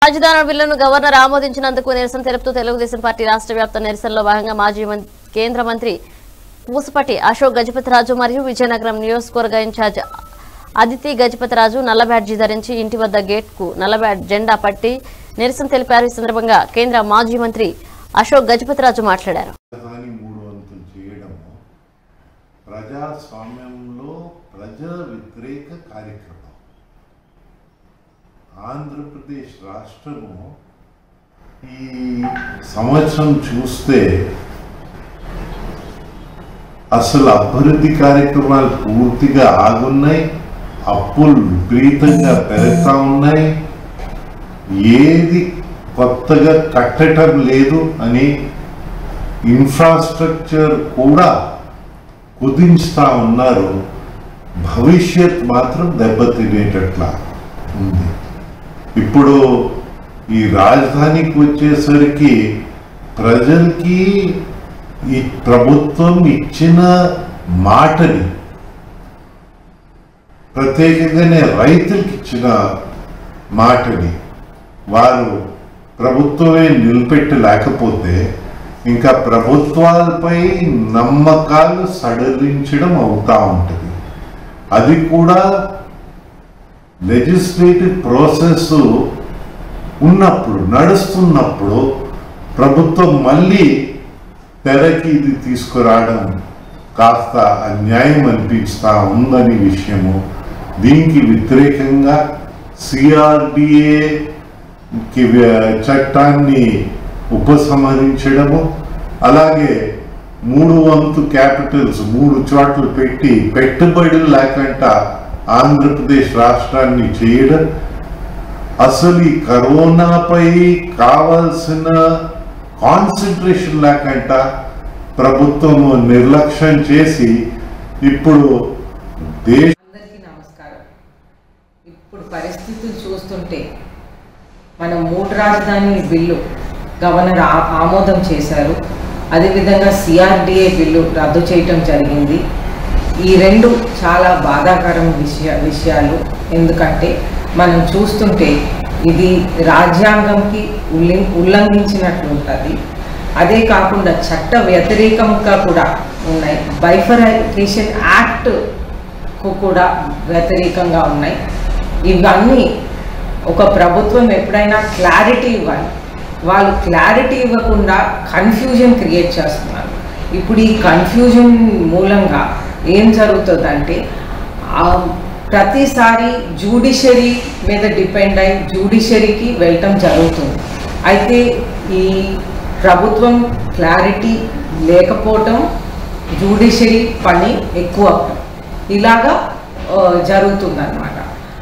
రాజధాని బిల్లును గవర్నర్ ఆమోదించినందుకు నిరసన తెలుపుతూ తెలుగుదేశం పార్టీ రాష్ట్ర వ్యాప్త నిరసనలో భాగంగా మాజీ మం- కేంద్ర మంత్రి పూసపటి అశోక్ గజపతిరాజు మరియు విజయనగరం నియోజకవర్గ ఇన్ఛార్జ్ అదితి గజపతిరాజు నల్ల బ్యాడ్జీ ధరించి ఇంటి వద్ద గేట్ కు నల్ల బ్యాడ్ జెండా పట్టి నిరసన తెలిపారు ఈ సందర్భంగా కేంద్ర మాజీ మంత్రి అశోక్ గజపతిరాజు మాట్లాడారు రాజధాని మూడు వంతులు చేయడము ప్రజాస్వామ్యంలో ప్రజా వ్యతిరేక కార్యక్రమం ఆంధ్రప్రదేశ్ రాష్ట్రము ఈ సంవత్సరం చూస్తే అసలు అభివృద్ధి కార్యక్రమాలు పూర్తిగా ఆగున్నాయి అప్పులు విపరీతంగా పెరుగుతా ఉన్నాయి ఏది కొత్తగా కట్టడం లేదు అని ఇన్ఫ్రాస్ట్రక్చర్ కూడా కుదించుతా ఉన్నారు భవిష్యత్ మాత్రం దెబ్బతినేటట్లా ఉంది ఇప్పుడు ఈ రాజధానికి వచ్చేసరికి ప్రజలకి ఈ ప్రభుత్వం ఇచ్చిన మాటని ప్రత్యేకంగానే రైతులకు ఇచ్చిన మాటని వారు ప్రభుత్వమే నిలబెట్టలేకపోతే ఇంకా ప్రభుత్వాలపై నమ్మకాలు సడలించడం అవుతా ఉంటుంది అది కూడా లెజిస్లేటివ్ ప్రాసెస్ ఉన్నప్పుడు నడుస్తున్నప్పుడు ప్రభుత్వం మళ్ళీ తెరకి ఇది తీసుకురావడం కాస్త అన్యాయం అనిపిస్తా ఉందని విషయము దీనికి వ్యతిరేకంగా సిఆర్డిఏ కి వ్య- చట్టాన్ని ఉపసంహరించడము అలాగే మూడు వంతు క్యాపిటల్స్ మూడు చోట్ల పెట్టి పెట్టుబడులు లేకుండా ఆంధ్రప్రదేశ్ రాష్ట్రాన్ని చేయడం అసలు ఈ కరోనాపై కావాల్సిన కాన్సన్ట్రేషన్ లేకుండా ప్రభుత్వము నిర్లక్ష్యం చేసి ఇప్పుడు దేశ అందరికీ నమస్కారం ఇప్పుడు పరిస్థితులు చూస్తుంటే మనం మూడు రాజధాని బిల్లు గవర్నర్ ఆ- ఆమోదం చేశారు అదేవిధంగా సిఆర్డిఏ బిల్లు రద్దు చేయటం జరిగింది ఈ రెండు చాలా బాధాకరం విషయ విషయాలు ఎందుకంటే మనం చూస్తుంటే ఇది రాజ్యాంగంకి ఉల్లి ఉల్లంఘించినట్లు ఉంటుంది అదే కాకుండా చట్ట వ్యతిరేకంగా కూడా ఉన్నాయి బైఫరైకేషన్ యాక్ట్ కు కూడా వ్యతిరేకంగా ఉన్నాయి ఇవన్నీ ఒక ప్రభుత్వం ఎప్పుడైనా క్లారిటీ ఇవ్వాలి వాళ్ళు క్లారిటీ ఇవ్వకుండా కన్ఫ్యూజన్ క్రియేట్ చేస్తున్నారు ఇప్పుడు ఈ కన్ఫ్యూజన్ మూలంగా ఏం జరుగుతుందంటే ఆ ప్రతిసారి జ్యుడిషరీ మీద డిపెండ్ అయి జ్యుడిషరీకి వెళ్ళటం జరుగుతుంది అయితే ఈ ప్రభుత్వం క్లారిటీ లేకపోవటం జ్యుడిషరీ పని ఎక్కువ అవటం ఇలాగా ఆ, జరుగుతుందన్నమాట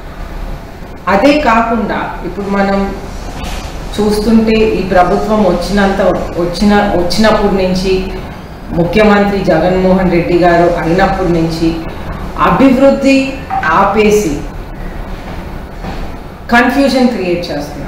అదే కాకుండా ఇప్పుడు మనం చూస్తుంటే ఈ ప్రభుత్వం వచ్చినంత వచ్చిన వచ్చినప్పటి నుంచి ముఖ్యమంత్రి జగన్మోహన్ రెడ్డి గారు అయినప్పటి నుంచి అభివృద్ధి ఆపేసి కన్ఫ్యూజన్ క్రియేట్ చేస్తున్నారు